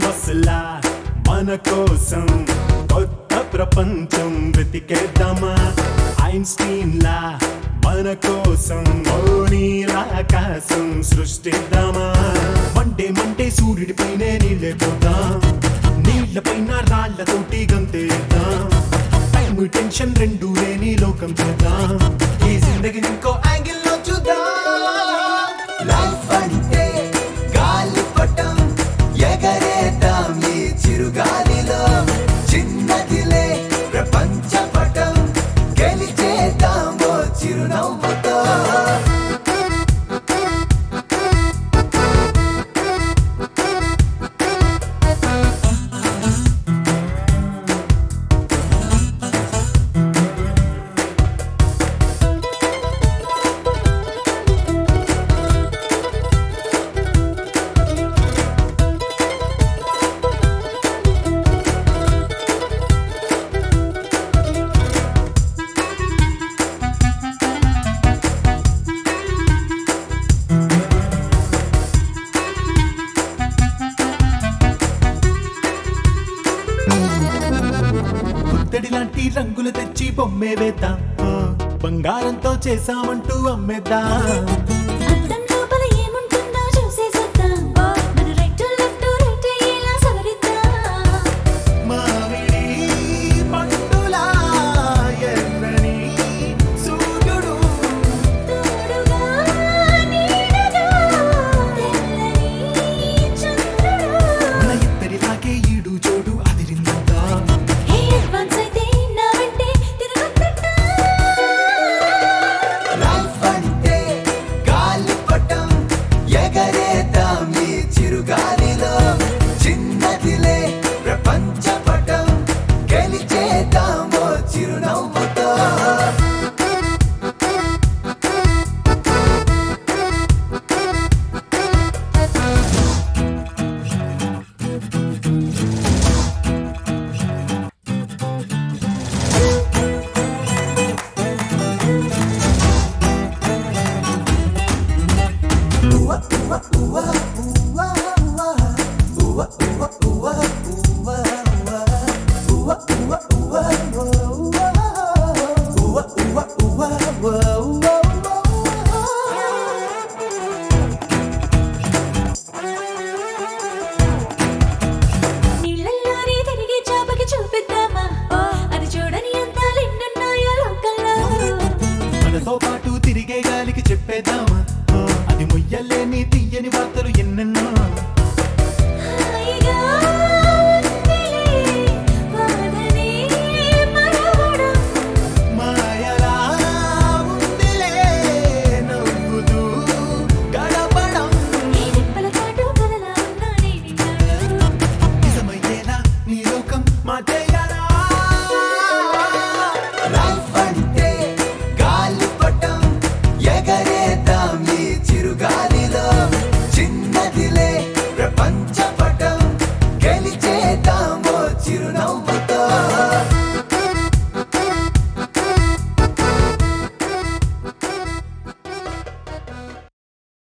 అసలా మన కోసం కొత్త ప్రపంచం వెతికేద్దామా ఐన్స్టీన్ లా మన కోసం ఓ నీలాకాశం సృష్టిద్దామా మంటే మంటే సూర్యుడిపైనే నీళ్ళే పోతాం నీళ్లపైన రాళ్లతోటి గంతేద్దాం టైం టెన్షన్ రెండు లేని లోకం చేద్దాం ఈ జిందగిని ఇంకో యాంగిల్ లో చూద్దాం లైఫ్ అంటే గాలిపటం ఎగరేద్దాం ఈ చిరుగాలిలో చిన్నదిలే ప్రపంచ పటం గెలిచేద్దాం ఓ చిరునవ్వుతో పుత్తడి లాంటి రంగులు తెచ్చి బొమ్మే వేద్దాం బంగారంతో చేసామంటూ అమ్మేద్దాం